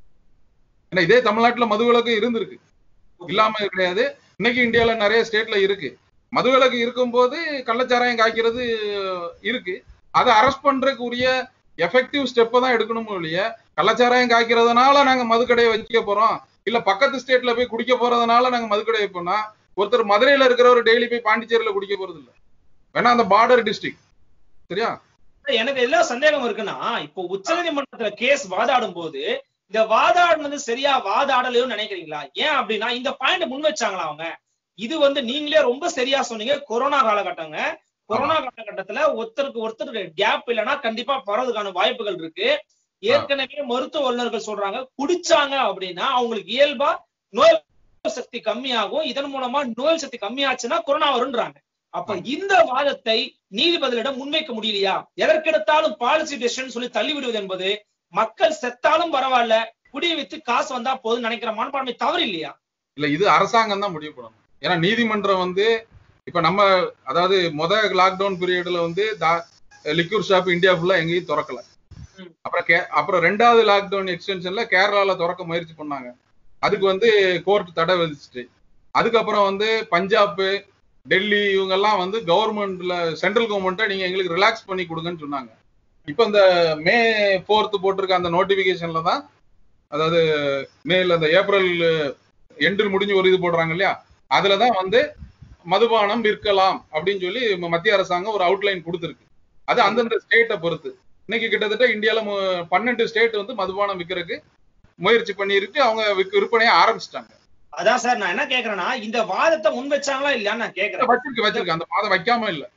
ஏன்னா இதே தமிழ்நாட்டுல மதுவிலக்கு இருந்திருக்கு இல்லாம கிடையாது இன்னைக்கு இந்தியால நிறைய ஸ்டேட்ல இருக்கு மதுவிலக்கு இருக்கும்போது கள்ளச்சாராயம் காய்க்கிறது இருக்கு அதை அரெஸ்ட் பண்றதுக்கு உரிய எஃபெக்டிவ் ஸ்டெப்பை தான் எடுக்கணும் ஒழிய கள்ளச்சாராயம் காய்க்கிறதுனால நாங்க மதுக்கடையை வச்சுக்க போறோம் இல்ல பக்கத்து ஸ்டேட்ல போய் குடிக்க போறதுனால நாங்க மதுக்கடை வைப்போம்னா ஒருத்தர் மதுரையில இருக்கிறவர் டெய்லி போய் பாண்டிச்சேரியில குடிக்க போறது இல்ல வேணா அந்த பார்டர் டிஸ்ட்ரிக்ட் சரியா எனக்கு எல்லா சந்தேகம் இருக்குன்னா இப்போ உச்சநீதிமன்றத்துல கேஸ் வாதாடும் போது இந்த வாதாடுனது சரியா வாதாடலையோன்னு நினைக்கிறீங்களா ஏன் அப்படின்னா இந்த பாயிண்ட் முன் வச்சாங்களா அவங்க இது வந்து நீங்களே ரொம்ப சரியா சொன்னீங்க கொரோனா காலகட்டங்க கொரோனா காலகட்டத்துல ஒருத்தருக்கு ஒருத்தருக்கு கேப் இல்லைன்னா கண்டிப்பா பரவதுக்கான வாய்ப்புகள் இருக்கு ஏற்கனவே மருத்துவ வல்லுநர்கள் சொல்றாங்க குடிச்சாங்க அப்படின்னா அவங்களுக்கு இயல்பா நோய் சக்தி கம்மியாகும் இதன் மூலமா நோய் சக்தி கம்மியாச்சுன்னா கொரோனா வரும்ன்றாங்க அப்ப இந்த வாதத்தை நீதிபதியிடம் முன்வைக்க முடியலையா எதற்கெடுத்தாலும் பாலிசி டெசிஷன் சொல்லி தள்ளிவிடுவது என்பது மக்கள் செத்தாலும் பரவாயில்ல குடிய வித்து காசு வந்தா போதும் நினைக்கிற மனப்பான்மை தவறு இல்லையா இல்ல இது அரசாங்கம் தான் முடிவு பண்ணணும் ஏன்னா நீதிமன்றம் வந்து இப்ப நம்ம அதாவது முத லாக்டவுன் பீரியட்ல வந்து லிக்யூர் ஷாப் இந்தியா ஃபுல்லா எங்கேயும் திறக்கல ம். அப்புறம் கே- அப்புறம் ரெண்டாவது லாக்டவுன் எக்ஸ்டென்ஷன்ல கேரளால திறக்க முயற்சி பண்ணாங்க அதுக்கு வந்து கோர்ட் தடை விதிச்சுட்டு அதுக்கப்புறம் வந்து பஞ்சாப் டெல்லி இவங்க எல்லாம் வந்து கவர்மெண்ட்ல சென்ட்ரல் கவர்மெண்ட்டை நீங்க எங்களுக்கு ரிலாக்ஸ் பண்ணி கொடுங்கன்னு சொன்னாங்க இப்ப இந்த மே ஃபோர்த் போட்டிருக்க அந்த நோட்டிபிகேஷன்ல தான் அதாவது மேல அந்த ஏப்ரல் எண்டில் முடிஞ்சு ஒரு இது போடுறாங்க இல்லையா அதுலதான் வந்து மதுபானம் விற்கலாம் அப்படின்னு சொல்லி ம- மத்திய அரசாங்கம் ஒரு அவுட்லைன் கொடுத்துருக்கு அது அந்தந்த ஸ்டேட்டை பொறுத்து இன்னைக்கு கிட்டத்தட்ட இந்தியால மு- பன்னெண்டு ஸ்டேட் வந்து மதுபானம் விற்கிறதுக்கு முயற்சி பண்ணிருக்கு அவங்க விற்க- விற்பனையை ஆரம்பிச்சிட்டாங்க அதான் சார் நான் என்ன கேக்குறேன்னா இந்த வாதத்தை முன் வச்சாங்களா இல்லையான்னு நான் கேக்குறேன் வச்சிருக்கு வச்சிருக்கு அந்த மாதம் வைக்காம இல்ல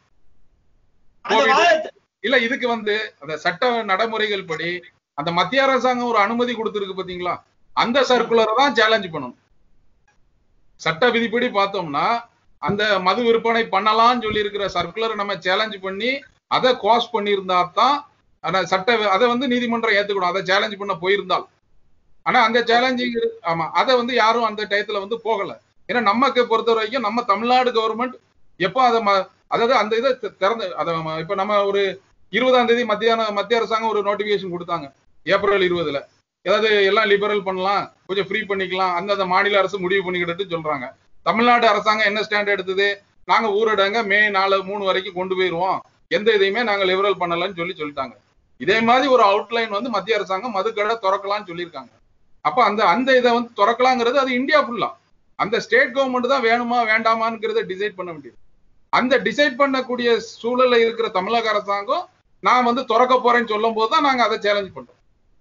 அந்த COVID. வாதத்தை இல்ல இதுக்கு வந்து அந்த சட்ட நடைமுறைகள் படி அந்த மத்திய அரசாங்கம் ஒரு அனுமதி கொடுத்திருக்கு பாத்தீங்களா அந்த சர்க்குலரை தான் சேலஞ்ச் பண்ணணும் சட்ட விதிப்படி பார்த்தோம்னா அந்த மது விற்பனை பண்ணலாம்னு சொல்லி இருக்கிற சர்க்குலரை நம்ம சேலஞ்ச் பண்ணி அதை காஸ் பண்ணியிருந்தா தான் ஆனா சட்ட அதை வந்து நீதிமன்றம் ஏத்துக்கணும் அதை சேலஞ்ச் பண்ண போயிருந்தால் ஆனா அந்த சேலஞ்சிங் ஆமா அதை வந்து யாரும் அந்த டயத்துல வந்து போகல ஏன்னா நமக்கு பொறுத்த வரைக்கும் நம்ம தமிழ்நாடு கவர்மெண்ட் எப்போ அதை ம- அதாவது அந்த இதை தி- திறந்து அதை ம- இப்ப நம்ம ஒரு இருபதாம் தேதி மத்தியான மத்திய அரசாங்கம் ஒரு நோட்டிபிகேஷன் கொடுத்தாங்க ஏப்ரல் இருபதுல ஏதாவது எல்லாம் லிபரல் பண்ணலாம் கொஞ்சம் ஃப்ரீ பண்ணிக்கலாம் அந்தந்த மாநில அரசு முடிவு பண்ணிக்கிட்டு சொல்றாங்க தமிழ்நாடு அரசாங்கம் என்ன ஸ்டாண்ட் எடுத்தது நாங்க ஊரடங்க மே நாலு மூணு வரைக்கும் கொண்டு போயிருவோம் எந்த இதையுமே நாங்க லிபரல் பண்ணலன்னு சொல்லி சொல்லிட்டாங்க இதே மாதிரி ஒரு அவுட்லைன் வந்து மத்திய அரசாங்கம் மதுக்கடை திறக்கலாம்னு சொல்லியிருக்காங்க அப்ப அந்த அந்த இதை வந்து திறக்கலாங்கிறது அது இந்தியா ஃபுல்லா அந்த ஸ்டேட் கவர்மெண்ட் தான் வேணுமா வேண்டாமாங்கிறத டிசைட் பண்ண வேண்டியது அந்த டிசைட் பண்ணக்கூடிய சூழல்ல இருக்கிற தமிழக அரசாங்கம் நான் வந்து திறக்க போறேன்னு சொல்லும் போது தான் நாங்க அதை சேலஞ்ச் பண்றோம்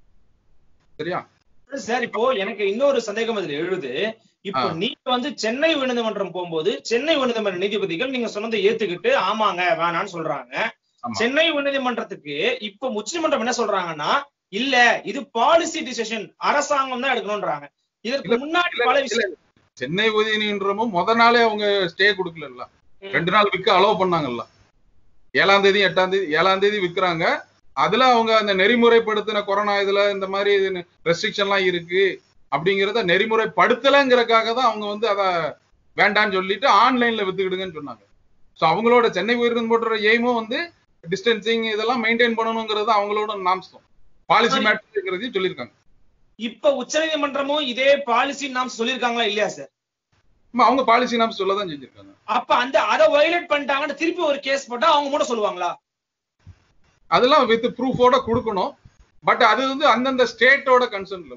சரியா சார் இப்போ எனக்கு இன்னொரு சந்தேகம் இதுல எழுது இப்போ ஆ. நீங்க வந்து சென்னை உயர்நீதிமன்றம் போகும்போது சென்னை உயர்நீதிமன்ற நீதிபதிகள் நீங்க சொன்னதை ஏத்துக்கிட்டு ஆமாங்க வேணான்னு சொல்றாங்க ஆமா. சென்னை உயர்நீதிமன்றத்துக்கு இப்ப உச்சநீதிமன்றம் என்ன சொல்றாங்கன்னா இல்ல இது பாலிசி டிசிஷன் அரசாங்கம் தான் எடுக்கணும்ன்றாங்க இதற்கு இல்ல, முன்னாடி இல்ல, பல இல்ல, விஷயம் சென்னை உதயநீதிமன்றமும் முத நாளே அவங்க ஸ்டே கொடுக்கல ம். ரெண்டு நாள் விற்க அலோவ் பண்ணாங்கல்ல ஏழாம் தேதி எட்டாம் தேதி ஏழாம் தேதி விற்கிறாங்க அதுல அவங்க அந்த நெறிமுறைப்படுத்தின கொரோனா இதுல இந்த மாதிரி ரெஸ்ட்ரிக்ஷன்லாம் இருக்கு அப்படிங்கிறத நெறிமுறைப்படுத்தலைங்கிறதுக்காக தான் அவங்க வந்து அதை வேண்டாம்னு சொல்லிட்டு ஆன்லைன்ல வித்துக்கிடுங்கன்னு சொன்னாங்க ஸோ அவங்களோட சென்னை உயர்நீதிமன்ற எய்மும் வந்து டிஸ்டன்சிங் இதெல்லாம் மெயின்டைன் பண்ணணுங்கிறது அவங்களோட நாம்சம் பாலிசி சரி. மேட்டர்ங்கிறதையும் சொல்லியிருக்காங்க இப்ப உச்சநீதிமன்றமும் இதே பாலிசி நாம் சொல்லிருக்காங்களா இல்லையா சார் ஆமா, அவங்க பாலிசி நாம்ஸ் சொல்ல தான் செஞ்சிருக்காங்க அப்ப அந்த அதை வயலேட் பண்ணிட்டாங்கன்னு திருப்பி ஒரு கேஸ் போட்டா அவங்க கூட சொல்லுவாங்களா அதெல்லாம் வித் ப்ரூஃபோட கொடுக்கணும் பட் அது வந்து அந்தந்த ஸ்டேட்டோட கன்சர்ன்ல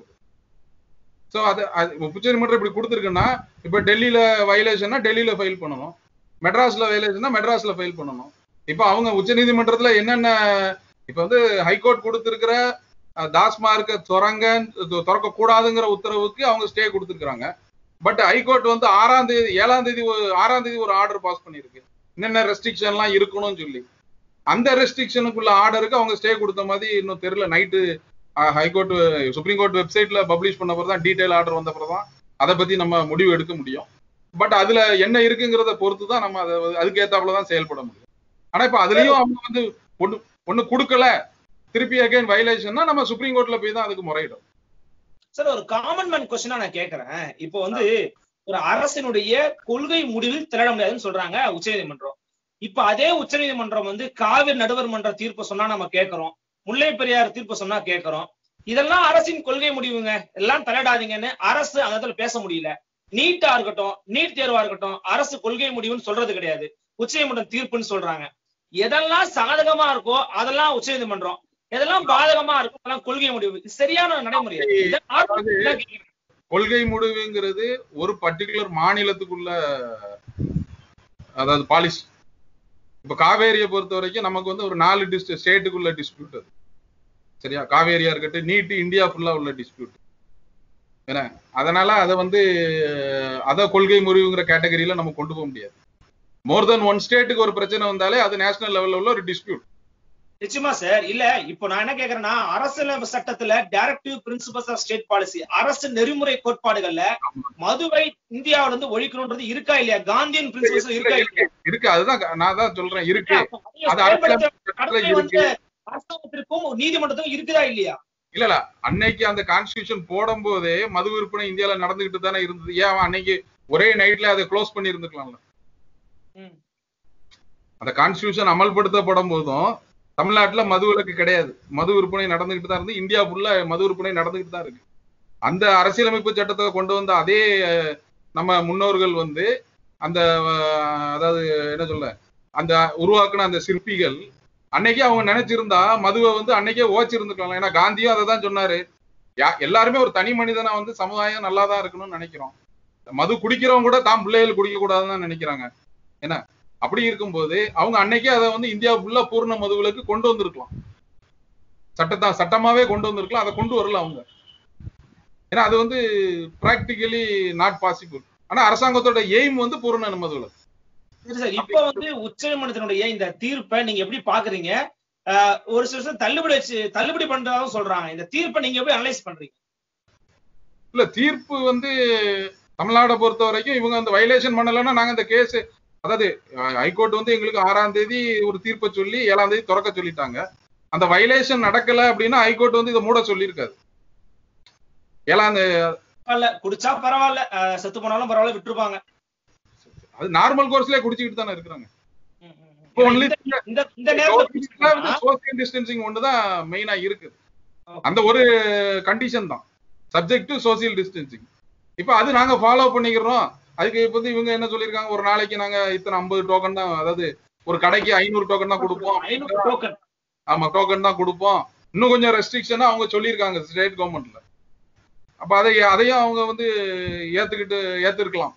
ஸோ அது அது உச்சநீதிமன்றம் இப்படி கொடுத்துருக்குன்னா இப்போ டெல்லியில வயலேஷன்னா டெல்லியில ஃபைல் பண்ணணும் மெட்ராஸ்ல வயலேஷன்னா மெட்ராஸ்ல ஃபைல் பண்ணணும் இப்போ அவங்க உச்சநீதிமன்றத்துல என்னென்ன இப்போ வந்து ஹைகோர்ட் கொடுத்துருக்கிற டாஸ்மார்க்க திறங்க திறக்க கூடாதுங்கிற உத்தரவுக்கு அவங்க ஸ்டே கொடுத்துருக்காங்க பட் ஹைகோர்ட் வந்து ஆறாம் தேதி ஏழாம் தேதி ஒரு- ஆறாம் தேதி ஒரு ஆர்டர் பாஸ் பண்ணியிருக்கு என்னென்ன ரெஸ்ட்ரிக்ஷன்லாம் இருக்கணும்னு சொல்லி அந்த ரெஸ்ட்ரிக்ஷனுக்குள்ள ஆர்டருக்கு அவங்க ஸ்டே கொடுத்த மாதிரி இன்னும் தெரியல நைட்டு ஹைகோர்ட் சுப்ரீம் கோர்ட் வெப்சைட்ல பப்ளிஷ் பண்ண பிறகு தான் டீடைல் ஆர்டர் வந்த பிறகு தான் அதை பத்தி நம்ம முடிவு எடுக்க முடியும் பட் அதுல என்ன இருக்குங்கிறத பொறுத்து தான் நம்ம அதை அதுக்கு ஏத்தாப்புல தான் செயல்பட முடியும் ஆனா இப்ப அதுலயும் அவங்க வந்து ஒண்ணு ஒண்ணு கொடுக்கல திருப்பி அகைன் வயலேஷன்னா நம்ம சுப்ரீம் கோர்ட்ல போய் தான் அதுக்கு முறையிடும் சார் ஒரு காமன் மேன் கொஸ்டினா நான் கேக்குறேன் இப்போ வந்து ஒரு அரசினுடைய கொள்கை முடிவில் திரட முடியாதுன்னு சொல்றாங்க உச்சநீதிமன்றம் இப்ப அதே உச்சநீதிமன்றம் வந்து காவிரி நடுவர் மன்ற தீர்ப்பு சொன்னா நம்ம கேட்கிறோம் முல்லை பெரியார் தீர்ப்பு சொன்னா கேட்கிறோம் இதெல்லாம் அரசின் கொள்கை முடிவுங்க எல்லாம் தலையிடாதீங்கன்னு அரசு அந்த இடத்துல பேச முடியல நீட்டா இருக்கட்டும் நீட் தேர்வா இருக்கட்டும் அரசு கொள்கை முடிவுன்னு சொல்றது கிடையாது உச்சநீதிமன்றம் தீர்ப்புன்னு சொல்றாங்க எதெல்லாம் சாதகமா இருக்கோ அதெல்லாம் உச்சநீதிமன்றம் எதெல்லாம் பாதகமா இருக்கோ அதெல்லாம் கொள்கை முடிவு இது சரியான நடைமுறை இதை அதாவது தான் கேக்குறேன். கொள்கை முடிவுங்கிறது ஒரு பர்டிகுலர் மாநிலத்துக்குள்ள அதாவது பாலிசி இப்ப காவேரியை பொறுத்த வரைக்கும் நமக்கு வந்து ஒரு நாலு டிஸ்ட் ஸ்டேட்டுக்குள்ள டிஸ்பியூட் அது சரியா காவேரியா இருக்கட்டும் நீட்டு இந்தியா ஃபுல்லா உள்ள டிஸ்பியூட் ஏன்னா அதனால அதை வந்து அத கொள்கை முறிவுங்கிற கேட்டகரியில நம்ம கொண்டு போக முடியாது மோர் தென் ஒன் ஸ்டேட்டுக்கு ஒரு பிரச்சனை வந்தாலே அது நேஷனல் லெவல்ல உள்ள ஒரு டிஸ்பியூட் நிச்சயமா சார் இல்ல இப்போ நான் என்ன கேக்குறேன்னா அரசியலமைப்பு சட்டத்துல directive principles of state policy அரசு நெறிமுறை கோட்பாடுகள்ல மதுவை இந்தியாவுல இருந்து ஒழிக்கணும்ன்றது இருக்கா இல்லையா காந்தியன் பிரின்சிபல்ஸ் இருக்கா இல்லையா இருக்கு அதுதான் நான் தான் சொல்றேன் இருக்கு அப்ப அதையும் அது செயல்படுத்த அரசியலமைப்பு கடமை சட்டத்துல வந்து இருக்கு அரசாங்கத்திற்கும் நீதிமன்றத்துக்கும் இருக்குதா இல்லையா இல்ல இல்ல அன்னைக்கு அந்த கான்ஸ்டியூஷன் போடும் போதே மது விற்பனை இந்தியால நடந்துகிட்டு தானே இருந்தது ஏன் அவன் அன்னைக்கு ஒரே நைட்ல அதை க்ளோஸ் பண்ணி இருந்துக்கலாம்ல ம். அந்த கான்ஸ்டியூஷன் அமல்படுத்தப்படும் போதும் தமிழ்நாட்டுல மது விலக்கு கிடையாது மது விற்பனை நடந்துகிட்டு தான் இருந்து இந்தியா ஃபுல்லா மது விற்பனை நடந்துகிட்டு தான் இருக்கு அந்த அரசியலமைப்பு சட்டத்தை கொண்டு வந்த அதே அஹ், நம்ம முன்னோர்கள் வந்து அந்த அஹ், அதாவது என்ன சொல்ல அந்த உருவாக்குன அந்த சிற்பிகள் அன்னைக்கே அவங்க நினைச்சிருந்தா மதுவை வந்து அன்னைக்கே ஓச்சிருந்துக்கலாம் ஏன்னா காந்தியும் அதை தான் சொன்னாரு யா- எல்லாருமே ஒரு தனி மனிதனா வந்து சமுதாயம் நல்லா தான் இருக்கணும்னு நினைக்கிறோம் மது குடிக்கிறவங்க கூட தான் பிள்ளைகள் குடிக்க கூடாதுன்னு தான் நினைக்கிறாங்க என்ன அப்படி இருக்கும்போது அவங்க அன்னைக்கே அதை வந்து இந்தியா ஃபுல்லா பூர்ண மதுவிலக்கு கொண்டு வந்திருக்கலாம் சட்டத்தா சட்டமாவே கொண்டு வந்திருக்கலாம் அதை கொண்டு வரல அவங்க ஏன்னா அது வந்து பிராக்டிகலி நாட் பாசிபிள் ஆனா அரசாங்கத்தோட எய்ம் வந்து பூர்ண மதுவிலக்கு சரி சார் இப்ப வந்து உச்சநீதிமன்றத்தினுடைய இந்த தீர்ப்பை நீங்க எப்படி பாக்குறீங்க ஆஹ் ஒரு சில விஷயம் தள்ளுபடி வச்சு தள்ளுபடி பண்றதாவும் சொல்றாங்க இந்த தீர்ப்பை நீங்க எப்படி அனலைஸ் பண்றீங்க இல்ல தீர்ப்பு வந்து தமிழ்நாடை பொறுத்த வரைக்கும் இவங்க அந்த வயலேஷன் பண்ணலைன்னா நாங்க இந்த கேஸ் அதாவது ஹைகோர்ட் வந்து எங்களுக்கு ஆறாம் தேதி ஒரு தீர்ப்பை சொல்லி ஏழாம் தேதி திறக்க சொல்லிட்டாங்க அந்த வயலேஷன் நடக்கல அப்படின்னா ஹைகோர்ட் வந்து இதை மூட சொல்லியிருக்காது ஏழாம் தே- பரவாயில்ல குடிச்சா பரவாயில்ல ஆஹ் செத்து போனாலும் பரவாயில்ல விட்டுருப்பாங்க அது நார்மல் கோர்ஸ்லயே குடிச்சிக்கிட்டு தானே இருக்கிறாங்க ம், ம், ம். இப்போ only இந்த- இந்த இந்த நேரத்துல குடிச்சிருக்காங்கன்னா, சோசியல் டிஸ்டன்சிங் ஒன்று தான் மெயினா இருக்குது Okay. அந்த ஒரு கண்டிஷன் தான் சப்ஜெக்ட் டு சோசியல் டிஸ்டன்சிங் இப்போ அது நாங்க ஃபாலோ பண்ணிக்கிறோம் அதுக்கு இப்போ வந்து இவங்க என்ன சொல்லியிருக்காங்க ஒரு நாளைக்கு நாங்க இத்தனை ஐம்பது டோக்கன் தான் அதாவது ஒரு கடைக்கு ஐநூறு டோக்கன் தான் கொடுப்போம் ஐநூறு token. ஆமா டோக்கன் தான் கொடுப்போம் இன்னும் கொஞ்சம் ரெஸ்ட்ரிக்ஷனா அவங்க சொல்லியிருக்காங்க ஸ்டேட் கவர்மெண்ட்ல அப்ப அதை அதையும் அவங்க வந்து ஏத்துக்கிட்டு ஏத்துருக்கலாம்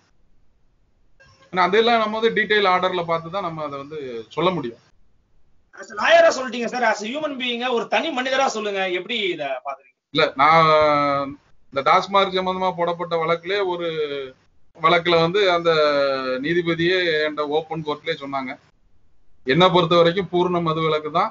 ஆனா அதெல்லாம் நம்ம வந்து டீடைல் ஆர்டர்ல பார்த்து தான் நம்ம அதை வந்து சொல்ல முடியும் As a lawyer ஆ சொல்லிட்டீங்க sir as a human being ஒரு தனி மனிதரா சொல்லுங்க எப்படி இத பாக்குறீங்க இல்ல நான் இந்த டாஸ்மார்க் சம்பந்தமா போடப்பட்ட வழக்குல ஒரு வழக்குல வந்து அந்த நீதிபதியே என்கிட்ட ஓப்பன் கோர்ட்லயே சொன்னாங்க என்னை பொறுத்த வரைக்கும் பூர்ண மதுவிலக்கு தான்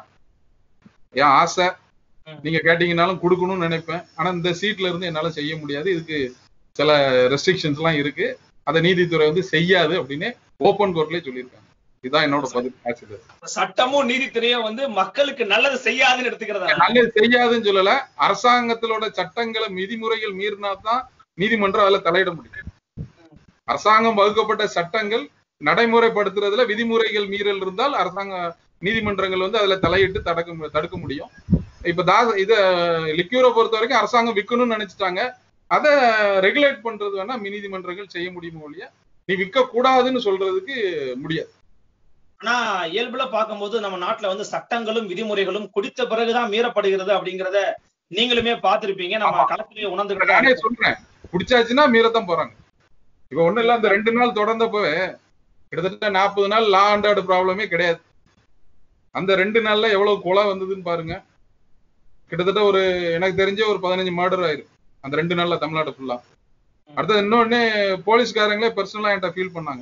என் ஆசை ம். நீங்க கேட்டீங்கன்னாலும் கொடுக்கணும்னு நினைப்பேன் ஆனா இந்த சீட்ல இருந்து என்னால செய்ய முடியாது இதுக்கு சில ரெஸ்ட்ரிக்ஷன்ஸ் எல்லாம் இருக்கு அதை நீதித்துறை வந்து செய்யாது அப்படின்னு ஓப்பன் கோர்ட்லயே சொல்லியிருக்காங்க இதுதான் என்னோட பதில் ஆசிரியர் சட்டமும் நீதித்துறையும் வந்து மக்களுக்கு நல்லது செய்யாதுன்னு எடுத்துக்கிறதா நல்லது செய்யாதுன்னு சொல்லல அரசாங்கத்திலோட சட்டங்களை விதிமுறைகள் மீறினா தான் நீதிமன்றம் அதுல தலையிட முடியும் அரசாங்கம் வகுக்கப்பட்ட சட்டங்கள் நடைமுறைப்படுத்துறதுல விதிமுறைகள் மீறல் இருந்தால் அரசாங்க நீதிமன்றங்கள் வந்து அதுல தலையிட்டு தடுக்க தடுக்க முடியும் இப்ப தா இத லிக்யூரை பொறுத்த வரைக்கும் அரசாங்கம் விற்கணும்னு நினைச்சிட்டாங்க அதை ரெகுலேட் பண்றது வேணா நீதிமன்றங்கள் செய்ய முடியுமோ ஒழிய நீ விற்க கூடாதுன்னு சொல்றதுக்கு முடியாது ஆனா இயல்புல பார்க்கும்போது நம்ம நாட்டுல வந்து சட்டங்களும் விதிமுறைகளும் குடித்த பிறகுதான் மீறப்படுகிறது அப்படிங்கறத நீங்களுமே பார்த்திருப்பீங்க நம்ம களத்திலேயே நானே உணர்ந்துக்கிட்டே சொல்றேன் குடிச்சாச்சுன்னா மீறத்தான் போறாங்க இப்ப ஒண்ணு இல்ல அந்த ரெண்டு நாள் தொடர்ந்தப்பவே கிட்டத்தட்ட நாற்பது நாள் லா அண்ட் ஆர்டர் ப்ராப்ளமே கிடையாது அந்த ரெண்டு நாள்ல எவ்வளவு கொலை வந்ததுன்னு பாருங்க கிட்டத்தட்ட ஒரு எனக்கு தெரிஞ்ச ஒரு பதினஞ்சு மர்டர் ஆயிருக்கு அந்த ரெண்டு நாள்ல தமிழ்நாடு ஃபுல்லா அடுத்தது இன்னொன்னு போலீஸ்காரங்களே பர்சனலா என்கிட்ட ஃபீல் பண்ணாங்க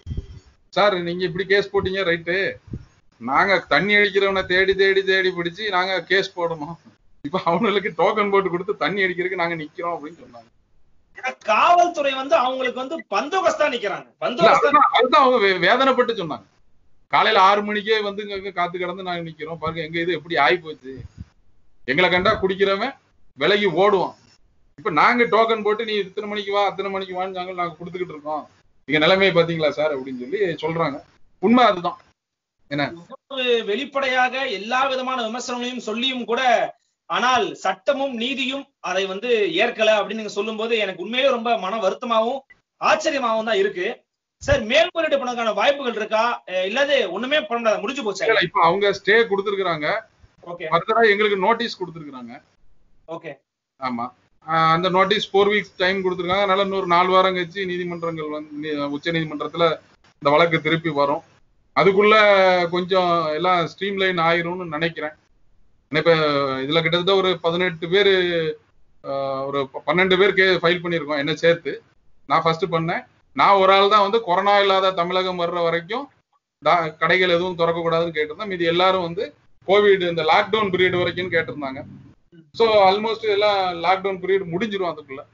சார் நீங்க இப்படி கேஸ் போட்டீங்க ரைட்டு நாங்க தண்ணி அடிக்கிறவனை தேடி தேடி தேடி பிடிச்சு நாங்க கேஸ் போடணும் இப்ப அவங்களுக்கு டோக்கன் போட்டு கொடுத்து தண்ணி அடிக்கிறதுக்கு நாங்க நிக்கிறோம் அப்படின்னு சொன்னாங்க ஏன்னா காவல்துறை வந்து அவங்களுக்கு வந்து பந்தோபஸ்தா நிக்கிறாங்க இல்ல, பந்தோபஸ்தா அதுதான் அதுதான் அவங்க வே- வேதனைப்பட்டு சொன்னாங்க காலையில ஆறு மணிக்கே வந்து இங்க இங்க காத்து கிடந்து நாங்க நிக்கிறோம் பாருங்க எங்க இது எப்படி ஆகி போச்சு எங்களை கண்டா குடிக்கிறவன் விலகி ஓடுவான் இப்ப நாங்க டோக்கன் போட்டு நீ இத்தனை மணிக்கு வா அத்தனை மணிக்கு வான்னு நாங்க நாங்க கொடுத்துக்கிட்டு இருக்கோம் எங்க நிலைமையை பாத்தீங்களா சார் அப்படின்னு சொல்லி சொல்றாங்க உண்மை அதுதான் இவ்வளவு வெளிப்படையாக எல்லா விதமான விமர்சனங்களையும் சொல்லியும் கூட ஆனால் சட்டமும் நீதியும் அதை வந்து ஏற்கல அப்படின்னு நீங்க சொல்லும்போது எனக்கு உண்மையிலே ரொம்ப மன வருத்தமாவும் ஆச்சரியமாவும் தான் இருக்கு சார் மேல்முறையீடு பண்ணதுக்கான வாய்ப்புகள் இருக்கா அஹ் இல்லாது ஒண்ணுமே பண்ண முடியாது முடிஞ்சு போச்சு இல்ல, இப்ப அவங்க ஸ்டே கொடுத்துருக்காங்க ஓகே ஃபர்தரா எங்களுக்கு நோட்டீஸ் கொடுத்துருக்காங்க ஓகே ஆமா ஆஹ் அந்த நோட்டீஸ் ஃபோர் வீக்ஸ் டைம் கொடுத்துருக்காங்க அதனால இன்னொரு நாலு வாரம் கழிச்சு நீதிமன்றங்கள் வந்து உச்ச நீதிமன்றத்துல இந்த வழக்கு திருப்பி வரும் அதுக்குள்ள கொஞ்சம் எல்லாம் ஸ்ட்ரீம் லைன் ஆயிரும்னு நினைக்கிறேன் ஏன்னா இப்ப இதுல கிட்டத்தட்ட ஒரு பதினெட்டு பேர் ஒரு பன்னெண்டு பேர் கே ஃபைல் பண்ணியிருக்கோம் என்ன சேர்த்து நான் ஃபர்ஸ்ட் பண்ணேன் நான் ஒரு ஆள் தான் வந்து கொரோனா இல்லாத தமிழகம் வர்ற வரைக்கும் டா- கடைகள் எதுவும் திறக்கக்கூடாதுன்னு கேட்டிருந்தேன் மீதி எல்லாரும் வந்து கோவிட் இந்த லாக்டவுன் பீரியட் வரைக்கும் கேட்டிருந்தாங்க ஸோ ஆல்மோஸ்ட் எல்லாம் லாக்டவுன் பீரியட் முடிஞ்சிரும் அதுக்குள்ள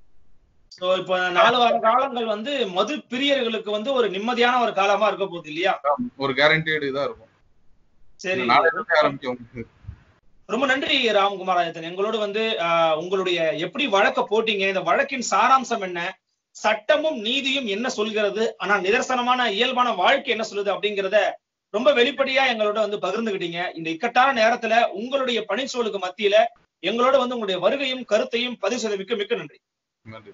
சோ இப்ப நாலு வார காலங்கள் வந்து மது பிரியர்களுக்கு வந்து ஒரு நிம்மதியான ஒரு காலமா இருக்க போகுது இல்லையா ஒரு கேரண்டீடு இதா இருக்கும் சரி நாளையில இருந்தே ஆரம்பிக்கும் ரொம்ப நன்றி ராம்குமார் ஆயத்தன் எங்களோடு வந்து ஆஹ், உங்களுடைய எப்படி வழக்க போட்டீங்க இந்த வழக்கின் சாராம்சம் என்ன சட்டமும் நீதியும் என்ன சொல்கிறது ஆனா நிதர்சனமான இயல்பான வாழ்க்கை என்ன சொல்லுது அப்படிங்கறத ரொம்ப வெளிப்படையா எங்களோட வந்து பகிர்ந்துகிட்டீங்க இந்த இக்கட்டான நேரத்துல உங்களுடைய பணிச்சூழலுக்கு மத்தியில எங்களோட வந்து உங்களுடைய வருகையும் கருத்தையும் பதிவு செய்தமைக்கு மிக்க நன்றி நன்றி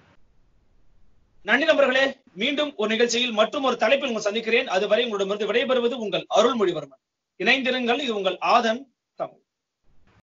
நன்றி நண்பர்களே மீண்டும் ஒரு நிகழ்ச்சியில் மற்றும் ஒரு தலைப்பில் உங்களை சந்திக்கிறேன் அதுவரை உங்களிடமிருந்து விடைபெறுவது உங்கள் அருள்மொழிவர்மன் இணைந்திருங்கள் இது உங்கள் ஆதன்